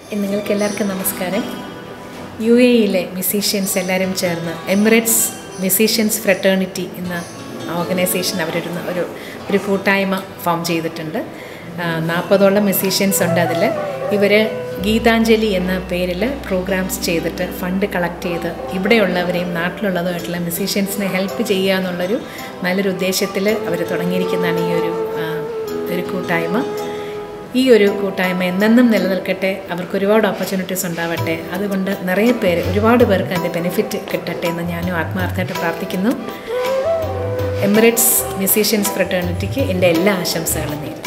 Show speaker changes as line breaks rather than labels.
നിങ്ങൾക്ക് എല്ലാവർക്കും നമസ്കാരം യു എ യിലെ മ്യൂസീഷ്യൻസ് എല്ലാവരും ചേർന്ന് എമിറേറ്റ്സ് മ്യൂസീഷ്യൻസ് ഫ്രട്ടേണിറ്റി എന്ന ഓർഗനൈസേഷൻ അവരൊരു ഒരു ഒരു കൂട്ടായ്മ ഫോം ചെയ്തിട്ടുണ്ട് നാൽപ്പതോളം മ്യൂസീഷ്യൻസ് ഉണ്ട് അതിൽ ഇവർ ഗീതാഞ്ജലി എന്ന പേരിൽ പ്രോഗ്രാംസ് ചെയ്തിട്ട് ഫണ്ട് കളക്ട് ചെയ്ത് ഇവിടെയുള്ളവരെയും നാട്ടിലുള്ളതുമായിട്ടുള്ള മ്യൂസീഷ്യൻസിനെ ഹെൽപ്പ് ചെയ്യുക എന്നുള്ളൊരു നല്ലൊരു ഉദ്ദേശത്തിൽ അവർ തുടങ്ങിയിരിക്കുന്നതാണ് ഈ ഒരു ആ, ഒരു കൂട്ടായ്മ ഈ ഒരു കൂട്ടായ്മ എന്നെന്നും നിലനിൽക്കട്ടെ അവർക്ക് ഒരുപാട് ഓപ്പർച്യൂണിറ്റീസ് ഉണ്ടാവട്ടെ അതുകൊണ്ട് നിറയെ പേര് ഒരുപാട് പേർക്ക് അതിൻ്റെ ബെനിഫിറ്റ് കിട്ടട്ടെ എന്ന് ഞാനും ആത്മാർത്ഥമായിട്ട് പ്രാർത്ഥിക്കുന്നു എമിറേറ്റ്സ് മ്യൂസീഷ്യൻസ് ഫ്രട്ടേണിറ്റിക്ക് എൻ്റെ എല്ലാ ആശംസകളും നേരുന്നു